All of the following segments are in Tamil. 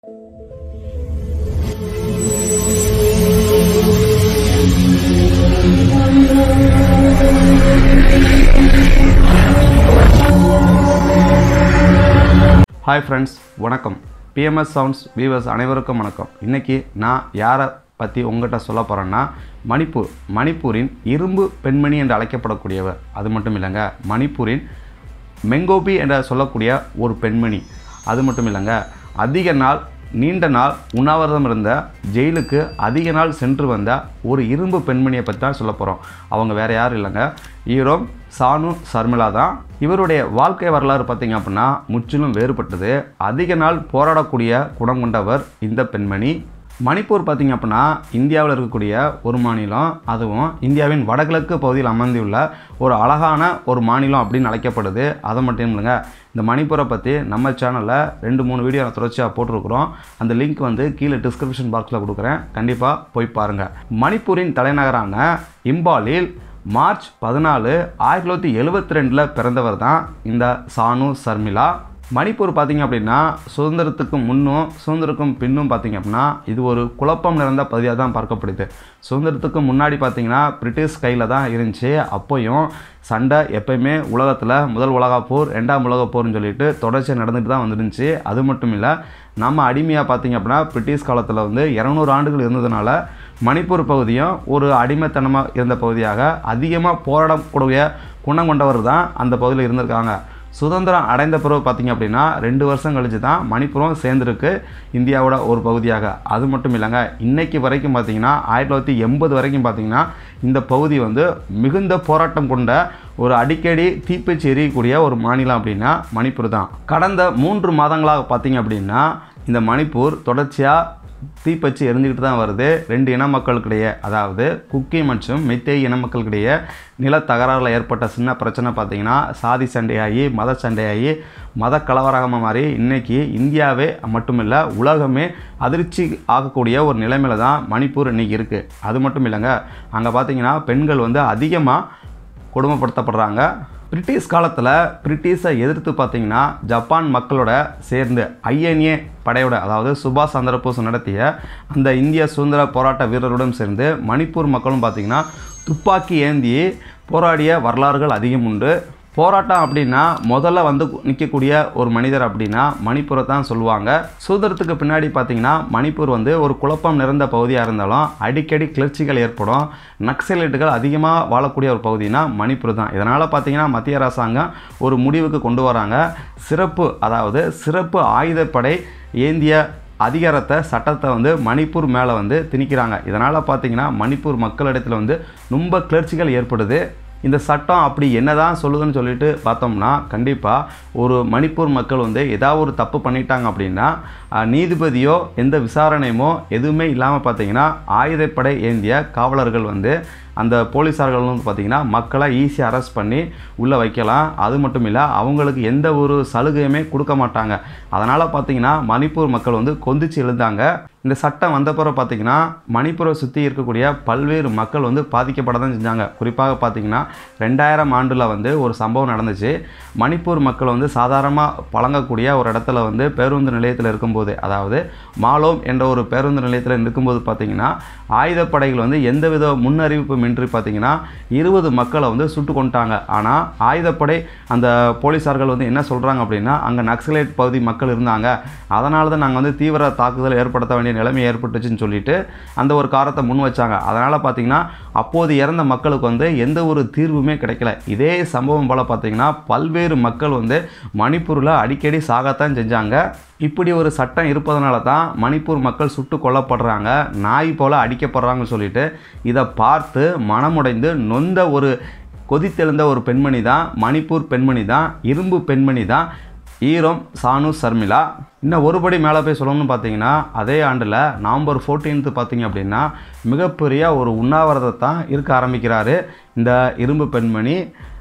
ஹாய் ஃப்ரெண்ட்ஸ் வணக்கம் பிஎம்எஸ் சவுண்ட்ஸ் வியூவர்ஸ் அனைவருக்கும் வணக்கம் இன்றைக்கி நான் யாரை பற்றி உங்கள்கிட்ட சொல்ல போகிறேன்னா மணிப்பூர் மணிப்பூரின் இரும்பு பெண்மணி என்று அழைக்கப்படக்கூடியவர் அது மட்டும் இல்லைங்க மணிப்பூரின் மெங்கோபி என்ற சொல்லக்கூடிய ஒரு பெண்மணி அது மட்டும் இல்லைங்க அதிக நாள் நீண்ட நாள் உண்ணாவிரதம் இருந்த ஜெயிலுக்கு அதிக நாள் சென்று வந்த ஒரு இரும்பு பெண்மணியை பற்றி தான் சொல்ல போகிறோம் அவங்க வேறு யாரும் இல்லைங்க ஹீரோ சானு சர்மிளா தான் இவருடைய வாழ்க்கை வரலாறு பார்த்தீங்க அப்படின்னா முற்றிலும் வேறுபட்டது அதிக நாள் போராடக்கூடிய குணம் கொண்டவர் இந்த பெண்மணி மணிப்பூர் பார்த்திங்க அப்படின்னா இந்தியாவில் இருக்கக்கூடிய ஒரு மாநிலம் அதுவும் இந்தியாவின் வடகிழக்கு பகுதியில் அமைந்துள்ள ஒரு அழகான ஒரு மாநிலம் அப்படின்னு அழைக்கப்படுது அது மட்டும் இல்லைங்க இந்த மணிப்பூரை பற்றி நம்ம சேனலில் ரெண்டு மூணு வீடியோ தொடர்ச்சியாக போட்டிருக்கிறோம் அந்த லிங்க் வந்து கீழே டிஸ்கிரிப்ஷன் பாக்ஸில் கொடுக்குறேன் கண்டிப்பாக போய் பாருங்கள் மணிப்பூரின் தலைநகரான இம்பாலில் மார்ச் பதினாலு ஆயிரத்தி தொள்ளாயிரத்தி எழுபத்தி ரெண்டில் பிறந்தவர் தான் இந்த சானு சர்மிளா மணிப்பூர் பார்த்திங்க அப்படின்னா சுதந்திரத்துக்கு முன்னும் சுதந்திரத்துக்கும் பின்னும் பார்த்திங்க அப்படின்னா இது ஒரு குழப்பம் நிறைந்த பகுதியாக தான் பார்க்கப்படுது சுதந்திரத்துக்கு முன்னாடி பார்த்திங்கன்னா பிரிட்டிஷ் கையில் தான் இருந்துச்சு அப்போயும் சண்டை எப்பயுமே உலகத்தில் முதல் உலகப் போர் ரெண்டாம் உலகப் போர்னு சொல்லிட்டு தொடர்ச்சியாக நடந்துட்டு தான் வந்துருந்துச்சு அது மட்டும் இல்லை நம்ம அடிமையாக பார்த்திங்க அப்படின்னா பிரிட்டிஷ் காலத்தில் வந்து இரநூறு ஆண்டுகள் இருந்ததுனால மணிப்பூர் பகுதியும் ஒரு அடிமைத்தனமாக இருந்த பகுதியாக அதிகமாக போராடக்கூடிய குணம் கொண்டவர் தான் அந்த பகுதியில் இருந்திருக்காங்க சுதந்திரம் அடைந்த பிறகு பார்த்திங்க அப்படின்னா ரெண்டு வருஷம் கழிச்சு தான் மணிப்புரம் சேர்ந்துருக்கு இந்தியாவோட ஒரு பகுதியாக அது மட்டும் இல்லைங்க இன்றைக்கி வரைக்கும் பார்த்திங்கன்னா ஆயிரத்தி தொள்ளாயிரத்தி எண்பது வரைக்கும் பார்த்திங்கன்னா இந்த பகுதி வந்து மிகுந்த போராட்டம் கொண்ட ஒரு அடிக்கடி தீப்பற்றி எரியக்கூடிய ஒரு மாநிலம் அப்படின்னா மணிப்பூர் தான் கடந்த மூன்று மாதங்களாக பார்த்திங்க அப்படின்னா இந்த மணிப்பூர் தொடர்ச்சியாக தீப்பற்றி எரிஞ்சுக்கிட்டு தான் வருது ரெண்டு இன மக்களுக்கிடையே அதாவது குக்கி மற்றும் மெத்தேய் இன மக்களுக்கிடையே நில தகராறில் ஏற்பட்ட சின்ன பிரச்சனை பார்த்திங்கன்னா சாதி சண்டையாகி மத சண்டையாகி மத கலவரகமாக மாறி இன்றைக்கி இந்தியாவே மட்டுமில்லை உலகமே அதிர்ச்சி ஆகக்கூடிய ஒரு நிலைமையில தான் மணிப்பூர் இன்றைக்கி இருக்குது அது மட்டும் இல்லைங்க அங்கே பார்த்திங்கன்னா பெண்கள் வந்து அதிகமாக கொடுமைப்படுத்தப்படுறாங்க பிரிட்டிஷ் காலத்தில் பிரிட்டிஷை எதிர்த்து பார்த்தீங்கன்னா ஜப்பான் மக்களோட சேர்ந்து ஐஎன்ஏ படையோட அதாவது சுபாஷ் சந்திரபோஸ் நடத்திய அந்த இந்திய சுதந்திர போராட்ட வீரருடன் சேர்ந்து மணிப்பூர் மக்களும் பார்த்திங்கன்னா துப்பாக்கி ஏந்தி போராடிய வரலாறுகள் அதிகம் உண்டு போராட்டம் அப்படின்னா முதல்ல வந்து நிற்கக்கூடிய ஒரு மனிதர் அப்படின்னா மணிப்பூரை தான் சொல்லுவாங்க சுதந்திரத்துக்கு பின்னாடி பார்த்தீங்கன்னா மணிப்பூர் வந்து ஒரு குழப்பம் நிறைந்த பகுதியாக இருந்தாலும் அடிக்கடி கிளர்ச்சிகள் ஏற்படும் நக்சலைட்டுகள் அதிகமாக வாழக்கூடிய ஒரு பகுதினா மணிப்பூர் தான் இதனால் பார்த்தீங்கன்னா மத்திய அரசாங்கம் ஒரு முடிவுக்கு கொண்டு வராங்க சிறப்பு அதாவது சிறப்பு ஆயுதப்படை ஏந்திய அதிகாரத்தை சட்டத்தை வந்து மணிப்பூர் மேலே வந்து திணிக்கிறாங்க இதனால் பார்த்தீங்கன்னா மணிப்பூர் மக்களிடத்தில் வந்து ரொம்ப கிளர்ச்சிகள் ஏற்படுது இந்த சட்டம் அப்படி என்ன தான் சொல்லுதுன்னு சொல்லிட்டு பார்த்தோம்னா கண்டிப்பாக ஒரு மணிப்பூர் மக்கள் வந்து ஏதாவது ஒரு தப்பு பண்ணிட்டாங்க அப்படின்னா நீதிபதியோ எந்த விசாரணையுமோ எதுவுமே இல்லாமல் பார்த்தீங்கன்னா ஆயுதப்படை ஏந்திய காவலர்கள் வந்து அந்த போலீஸார்கள் வந்து பார்த்திங்கன்னா மக்களை ஈஸியாக அரெஸ்ட் பண்ணி உள்ளே வைக்கலாம் அது மட்டும் இல்லை அவங்களுக்கு எந்த ஒரு சலுகையுமே கொடுக்க மாட்டாங்க அதனால் பார்த்திங்கன்னா மணிப்பூர் மக்கள் வந்து கொந்திச்சு எழுந்தாங்க இந்த சட்டம் வந்த பிறகு பார்த்திங்கன்னா மணிப்பூரை சுற்றி இருக்கக்கூடிய பல்வேறு மக்கள் வந்து பாதிக்கப்பட தான் செஞ்சாங்க குறிப்பாக பார்த்திங்கன்னா ரெண்டாயிரம் ஆண்டில் வந்து ஒரு சம்பவம் நடந்துச்சு மணிப்பூர் மக்கள் வந்து சாதாரணமாக பழங்கக்கூடிய ஒரு இடத்துல வந்து பேருந்து நிலையத்தில் இருக்கும்போது அதாவது மாலோம் என்ற ஒரு பேருந்து நிலையத்தில் இருக்கும்போது பார்த்திங்கன்னா ஆயுதப்படைகள் வந்து எந்தவித முன்னறிவிப்பும் இன்றி பார்த்திங்கன்னா இருபது மக்களை வந்து சுட்டு கொண்டாங்க ஆனால் ஆயுதப்படை அந்த போலீஸார்கள் வந்து என்ன சொல்கிறாங்க அப்படின்னா அங்கே நக்சலைட் பகுதி மக்கள் இருந்தாங்க அதனால தான் நாங்கள் வந்து தீவிர தாக்குதல் ஏற்படுத்த வேண்டிய நிலைமை ஏற்பட்டுச்சுன்னு சொல்லிட்டு அந்த ஒரு காரத்தை முன் வச்சாங்க அதனால் பார்த்திங்கன்னா அப்போது இறந்த மக்களுக்கு வந்து எந்த ஒரு தீர்வுமே கிடைக்கல இதே சம்பவம் போல் பார்த்திங்கன்னா பல்வேறு மக்கள் வந்து மணிப்பூரில் அடிக்கடி சாகத்தான் செஞ்சாங்க இப்படி ஒரு சட்டம் இருப்பதனால தான் மணிப்பூர் மக்கள் சுட்டு கொல்லப்படுறாங்க நாய் போல் அடிக்கப்படுறாங்கன்னு சொல்லிட்டு இதை பார்த்து மனமுடைந்து நொந்த ஒரு கொதித்தெழுந்த ஒரு பெண்மணி தான் மணிப்பூர் பெண்மணி தான் இரும்பு பெண்மணி தான் ஈரோம் சானு சர்மிளா இன்னும் ஒருபடி மேலே போய் சொல்லணும்னு பார்த்தீங்கன்னா அதே ஆண்டில் நவம்பர் ஃபோர்டீன்த்து பார்த்தீங்க அப்படின்னா மிகப்பெரிய ஒரு உண்ணாவிரதத்தை இருக்க ஆரம்பிக்கிறாரு இந்த இரும்பு பெண்மணி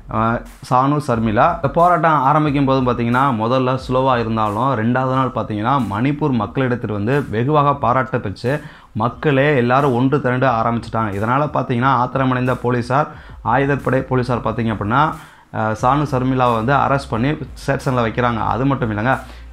சானு சர்மிளா இந்த போராட்டம் ஆரம்பிக்கும் போதும் பார்த்தீங்கன்னா முதல்ல ஸ்லோவாக இருந்தாலும் ரெண்டாவது நாள் பார்த்தீங்கன்னா மணிப்பூர் மக்களிடத்தில் வந்து வெகுவாக பாராட்ட பெற்று மக்களே எல்லாரும் ஒன்று திரண்டு ஆரம்பிச்சிட்டாங்க இதனால் பார்த்தீங்கன்னா ஆத்திரமடைந்த போலீஸார் ஆயுதப்படை போலீஸார் பார்த்தீங்க அப்படின்னா சானு சர்மிளாவை வந்து அரெஸ்ட் பண்ணி ஸ்டேஷனில் வைக்கிறாங்க அது மட்டும் இல்லைங்க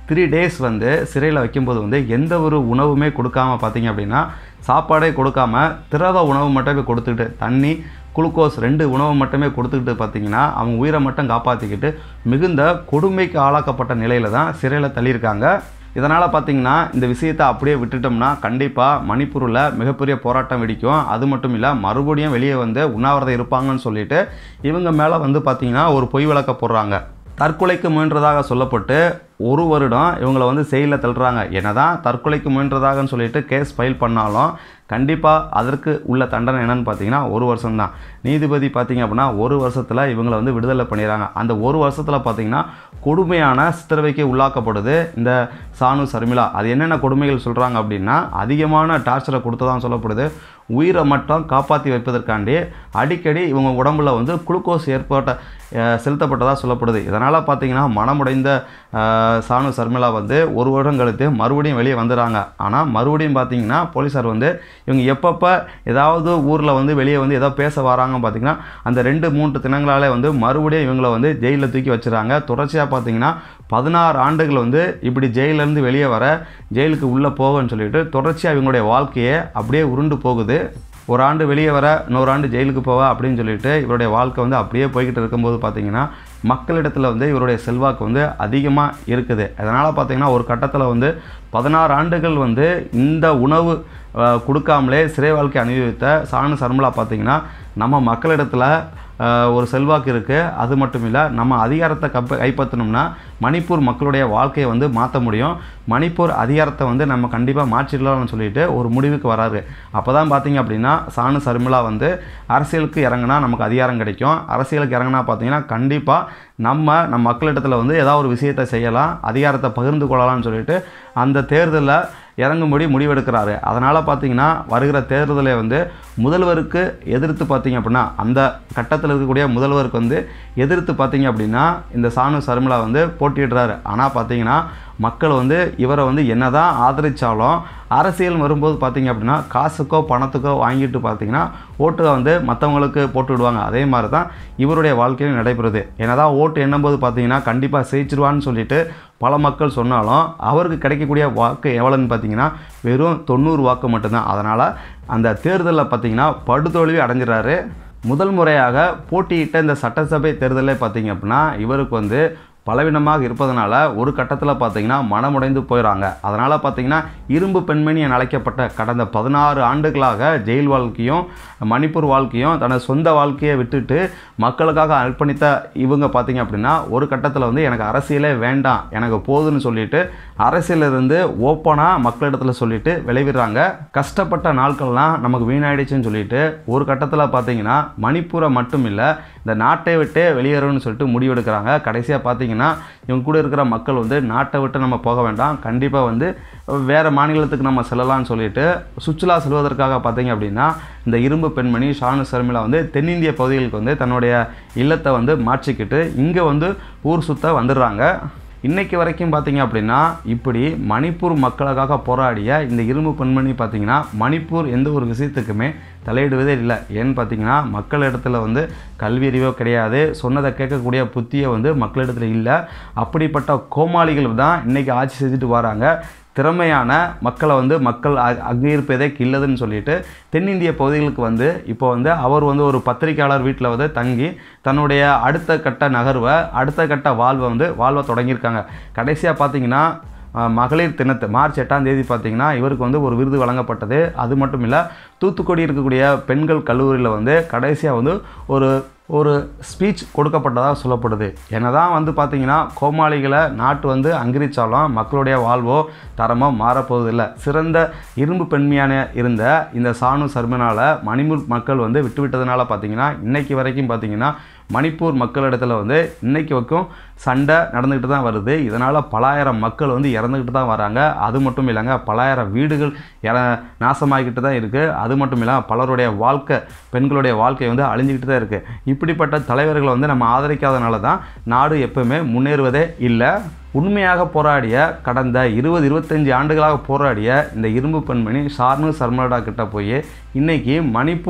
த்ரீ டேஸ் வந்து சிறையில் வைக்கும்போது வந்து எந்த ஒரு உணவுமே கொடுக்காம பார்த்தீங்க அப்படின்னா சாப்பாடே கொடுக்காம திரவ உணவு மட்டுமே கொடுத்துக்கிட்டு தண்ணி குளுக்கோஸ் ரெண்டு உணவு மட்டுமே கொடுத்துக்கிட்டு பார்த்தீங்கன்னா அவங்க உயிரை மட்டும் காப்பாற்றிக்கிட்டு மிகுந்த கொடுமைக்கு ஆளாக்கப்பட்ட நிலையில் தான் சிறையில் தள்ளியிருக்காங்க இதனால் பார்த்தீங்கன்னா இந்த விஷயத்தை அப்படியே விட்டுட்டோம்னா கண்டிப்பாக மணிப்பூரில் மிகப்பெரிய போராட்டம் வெடிக்கும் அது மட்டும் இல்லை மறுபடியும் வெளியே வந்து உண்ணாவிரதம் இருப்பாங்கன்னு சொல்லிட்டு இவங்க மேலே வந்து பார்த்தீங்கன்னா ஒரு பொய் விளக்க போடுறாங்க தற்கொலைக்கு முயன்றதாக சொல்லப்பட்டு ஒரு வருடம் இவங்களை வந்து செயலில் தள்ளுறாங்க என்னதான் தற்கொலைக்கு முயன்றதாகன்னு சொல்லிட்டு கேஸ் ஃபைல் பண்ணாலும் கண்டிப்பாக அதற்கு உள்ள தண்டனை என்னன்னு பார்த்தீங்கன்னா ஒரு வருஷம் தான் நீதிபதி பார்த்தீங்க அப்படின்னா ஒரு வருஷத்தில் இவங்களை வந்து விடுதலை பண்ணிடுறாங்க அந்த ஒரு வருஷத்தில் பார்த்தீங்கன்னா கொடுமையான சித்திரவைக்கு உள்ளாக்கப்படுது இந்த சானு சர்மிளா அது என்னென்ன கொடுமைகள் சொல்கிறாங்க அப்படின்னா அதிகமான டார்ச்சரை கொடுத்ததான் சொல்லப்படுது உயிரை மட்டும் காப்பாற்றி வைப்பதற்காண்டி அடிக்கடி இவங்க உடம்புல வந்து குளுக்கோஸ் ஏற்பட்ட அஹ், செலுத்தப்பட்டதாக சொல்லப்படுது இதனால் பார்த்தீங்கன்னா மனமுடைந்த அஹ், சானு சர்மிளா வந்து ஒரு வருடம் கழித்து மறுபடியும் வெளியே வந்துடுறாங்க ஆனால் மறுபடியும் பார்த்தீங்கன்னா போலீஸார் வந்து இவங்க எப்பப்போ ஏதாவது ஊரில் வந்து வெளியே வந்து ஏதோ பேச வராங்க பார்த்தீங்கன்னா அந்த ரெண்டு மூன்று தினங்களாலே வந்து மறுபடியும் இவங்களை வந்து ஜெயிலில் தூக்கி வச்சுறாங்க தொடர்ச்சியாக பார்த்தீங்கன்னா பதினாறு ஆண்டுகள் வந்து இப்படி ஜெயிலேருந்து வெளியே வர ஜெயிலுக்கு உள்ளே போகன்னு சொல்லிட்டு தொடர்ச்சியாக இவங்களுடைய வாழ்க்கையே அப்படியே உருண்டு போகுது ஒரு ஆண்டு வெளியே வர இன்னொரு ஆண்டு ஜெயிலுக்கு போவ அப்படின்னு சொல்லிட்டு இவருடைய வாழ்க்கை வந்து அப்படியே போய்கிட்டு இருக்கும்போது பார்த்தீங்கன்னா மக்களிடத்தில் வந்து இவருடைய செல்வாக்கு வந்து அதிகமாக இருக்குது அதனால் பார்த்தீங்கன்னா ஒரு கட்டத்தில் வந்து பதினாறு ஆண்டுகள் வந்து இந்த உணவு அஹ், கொடுக்காமலே சிறை வாழ்க்கை அனுபவித்த சாணு சர்மலா பார்த்தீங்கன்னா நம்ம மக்களிடத்தில் அஹ், ஒரு செல்வாக்கு இருக்குது அது மட்டும் இல்லை நம்ம அதிகாரத்தை கப்ப கைப்பற்றணும்னா மணிப்பூர் மக்களுடைய வாழ்க்கையை வந்து மாற்ற முடியும் மணிப்பூர் அதிகாரத்தை வந்து நம்ம கண்டிப்பாக மாற்றிடலாம்னு சொல்லிட்டு ஒரு முடிவுக்கு வராரு அப்போ தான் பார்த்தீங்க அப்படின்னா சானு சர்மிளா வந்து அரசியலுக்கு இறங்குனா நமக்கு அதிகாரம் கிடைக்கும் அரசியலுக்கு இறங்குனா பார்த்தீங்கன்னா கண்டிப்பாக நம்ம நம்ம மக்களிடத்தில் வந்து ஏதாவது ஒரு விஷயத்தை செய்யலாம் அதிகாரத்தை பகிர்ந்து கொள்ளலாம்னு சொல்லிட்டு அந்த தேர்தலில் இறங்கும்படி முடிவெடுக்கிறாரு அதனால் பார்த்தீங்கன்னா வருகிற தேர்தலை வந்து முதல்வருக்கு எதிர்த்து பார்த்தீங்க அப்படின்னா அந்த கட்டத்தில் இருக்கக்கூடிய முதல்வருக்கு வந்து எதிர்த்து பார்த்தீங்க அப்படின்னா இந்த சானு சர்மிளா வந்து போட்டியிடுறாரு ஆனால் பார்த்தீங்கன்னா மக்கள் வந்து இவரை வந்து என்னதான் ஆதரித்தாலும் அரசியல் வரும்போது பார்த்தீங்க அப்படின்னா காசுக்கோ பணத்துக்கோ வாங்கிட்டு பார்த்தீங்கன்னா ஓட்டுக வந்து மற்றவங்களுக்கு போட்டு விடுவாங்க அதே மாதிரி தான் இவருடைய வாழ்க்கையில் நடைபெறுது என்னதான் ஓட்டு எண்ணும்போது பார்த்தீங்கன்னா கண்டிப்பாக ஜெயிச்சிருவான்னு சொல்லிட்டு பல மக்கள் சொன்னாலும் அவருக்கு கிடைக்கக்கூடிய வாக்கு எவ்வளோன்னு பார்த்தீங்கன்னா வெறும் தொண்ணூறு வாக்கு மட்டும்தான் அதனால் அந்த தேர்தலில் பார்த்தீங்கன்னா படுதோல்வி அடைஞ்சிடறாரு முதல் முறையாக போட்டியிட்ட இந்த சட்டசபை தேர்தலில் பார்த்தீங்க அப்படின்னா இவருக்கு வந்து பலவீனமாக இருப்பதனால ஒரு கட்டத்தில் பார்த்தீங்கன்னா மனமுடைந்து போயிடறாங்க அதனால் பார்த்தீங்கன்னா இரும்பு பெண்மணி என அழைக்கப்பட்ட கடந்த பதினாறு ஆண்டுகளாக ஜெயில் வாழ்க்கையும் மணிப்பூர் வாழ்க்கையும் தனது சொந்த வாழ்க்கையை விட்டுட்டு மக்களுக்காக அர்ப்பணித்த இவங்க பார்த்தீங்க அப்படின்னா ஒரு கட்டத்தில் வந்து எனக்கு அரசியலே வேண்டாம் எனக்கு போதுன்னு சொல்லிட்டு அரசியலிருந்து ஓப்பனாக மக்களிடத்தில் சொல்லிட்டு விளைவிடுறாங்க கஷ்டப்பட்ட நாட்கள்லாம் நமக்கு வீணாயிடுச்சுன்னு சொல்லிட்டு ஒரு கட்டத்தில் பார்த்தீங்கன்னா மணிப்பூரை மட்டும் இல்லை இந்த நாட்டை விட்டே வெளியேறணும்னு சொல்லிட்டு முடிவெடுக்கிறாங்க கடைசியாக பார்த்தீங்கன்னா இவங்க கூட இருக்கிற மக்கள் வந்து நாட்டை விட்டு நம்ம போக வேண்டாம் கண்டிப்பாக வந்து வேறு மாநிலத்துக்கு நம்ம செல்லலாம்னு சொல்லிட்டு சுற்றுலா செல்வதற்காக பார்த்தீங்க அப்படின்னா இந்த இரும்பு பெண்மணி ஷானு சர்மிளா வந்து தென்னிந்திய பகுதிகளுக்கு வந்து தன்னுடைய இல்லத்தை வந்து மாற்றிக்கிட்டு இங்கே வந்து ஊர் சுத்த வந்துடுறாங்க இன்னைக்கு வரைக்கும் பார்த்தீங்க அப்படின்னா இப்படி மணிப்பூர் மக்களுக்காக போராடிய இந்த இரும்பு பெண்மணி பார்த்தீங்கன்னா மணிப்பூர் எந்த ஒரு விஷயத்துக்குமே தலையிடுவதே இல்லை ஏன்னு பார்த்தீங்கன்னா மக்களிடத்துல வந்து கல்வி அறிவோ கிடையாது சொன்னதை கேட்கக்கூடிய புத்தியை வந்து மக்களிடத்துல இல்லை அப்படிப்பட்ட கோமாளிகள் தான் இன்றைக்கி ஆட்சி செஞ்சுட்டு வராங்க திறமையான மக்களை வந்து மக்கள் அ- அங்கீகரிப்பதே கில்லதுன்னு சொல்லிட்டு தென்னிந்திய பகுதிகளுக்கு வந்து இப்போ வந்து அவர் வந்து ஒரு பத்திரிக்கையாளர் வீட்டில் வந்து தங்கி தன்னுடைய அடுத்த கட்ட நகர்வை அடுத்த கட்ட வாழ்வை வந்து வாழ்வை தொடங்கியிருக்காங்க கடைசியாக பார்த்தீங்கன்னா அஹ், மகளிர் தினத்து மார்ச் எட்டாம் தேதி பார்த்தீங்கன்னா இவருக்கு வந்து ஒரு விருது வழங்கப்பட்டது அது மட்டும் இல்லை தூத்துக்குடி இருக்கக்கூடிய பெண்கள் கல்லூரியில் வந்து கடைசியாக வந்து ஒரு ஒரு ஸ்பீச் கொடுக்கப்பட்டதாக சொல்லப்படுது என்னதான் வந்து பார்த்தீங்கன்னா கோமாளிகளை நாட்டு வந்து அங்கீகரித்தாலும் மக்களுடைய வாழ்வோ தரமோ மாறப்போவதில்லை சிறந்த இரும்பு பெண்மையான இருந்த இந்த சானு சர்மனால் மணிப்பூர் மக்கள் வந்து விட்டுவிட்டதுனால பார்த்தீங்கன்னா இன்னைக்கு வரைக்கும் பார்த்தீங்கன்னா மணிப்பூர் மக்களிடத்துல வந்து இன்னைக்கு வரைக்கும் சண்டை நடந்துக்கிட்டு தான் வருது இதனால் பலாயிரம் மக்கள் வந்து இறந்துக்கிட்டு தான் வராங்க அது மட்டும் இல்லைங்க பலாயிரம் வீடுகள் இற நாசமாகிக்கிட்டு தான் இருக்குது அது மட்டும் இல்லாமல் பலருடைய வாழ்க்கை பெண்களுடைய வாழ்க்கை வந்து அழிஞ்சிக்கிட்டு தான் இருக்குது இப்படிப்பட்ட தலைவர்களை வந்து நம்ம ஆதரிக்காதனால தான் நாடு எப்பவுமே முன்னேறுவதே இல்லை உண்மையாக போராடிய கடந்த இருபது இருபத்தஞ்சி ஆண்டுகளாக போராடிய இந்த இரும்பு பெண்மணி ஷார்னு சர்மலடா கிட்ட போய் இன்னைக்கு மணிப்பூர்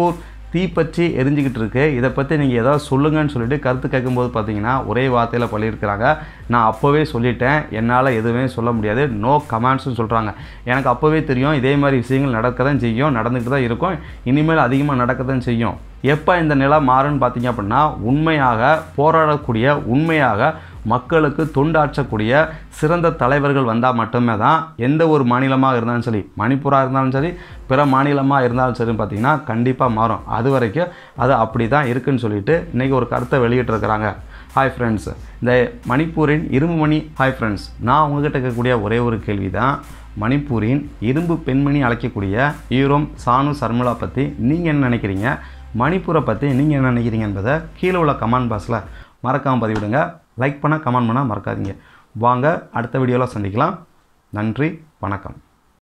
தீப்பற்றி எரிஞ்சுக்கிட்டு இருக்கு இதை பற்றி நீங்கள் ஏதாவது சொல்லுங்கன்னு சொல்லிட்டு கருத்து கேட்கும்போது பார்த்தீங்கன்னா ஒரே வார்த்தையில் பண்ணியிருக்கிறாங்க நான் அப்போவே சொல்லிட்டேன் என்னால் எதுவுமே சொல்ல முடியாது நோ கமெண்ட்ஸ்னு சொல்கிறாங்க எனக்கு அப்போவே தெரியும் இதே மாதிரி விஷயங்கள் நடக்க தான் செய்யும் நடந்துக்கிட்டு தான் இருக்கும் இனிமேல் அதிகமாக நடக்க தான் செய்யும் எப்போ இந்த நிலை மாறுன்னு பார்த்தீங்க அப்படின்னா உண்மையாக போராடக்கூடிய உண்மையாக மக்களுக்கு தொண்டாற்றக்கூடிய சிறந்த தலைவர்கள் வந்தால் மட்டுமே தான் எந்த ஒரு மாநிலமாக இருந்தாலும் சரி மணிப்பூராக இருந்தாலும் சரி பிற மாநிலமாக இருந்தாலும் சரி பார்த்திங்கன்னா கண்டிப்பாக மாறும் அது வரைக்கும் அது அப்படி தான் இருக்குன்னு சொல்லிட்டு இன்றைக்கி ஒரு கருத்தை வெளியிட்டிருக்கிறாங்க ஹாய் ஃப்ரெண்ட்ஸ் இந்த மணிப்பூரின் இரும்பு மணி ஹாய் ஃப்ரெண்ட்ஸ் நான் உங்ககிட்ட கேட்கக்கூடிய ஒரே ஒரு கேள்வி தான் மணிப்பூரின் இரும்பு பெண்மணி அழைக்கக்கூடிய ஈரோம் சானு சர்மிளா பற்றி நீங்கள் என்ன நினைக்கிறீங்க மணிப்பூரை பற்றி நீங்கள் என்ன நினைக்கிறீங்க என்பதை கீழே உள்ள கமெண்ட் பாக்ஸில் மறக்காமல் பதிவிடுங்க லைக் பண்ண கமெண்ட் பண்ண மறக்காதீங்க வாங்க அடுத்த வீடியோவில் சந்திக்கலாம் நன்றி வணக்கம்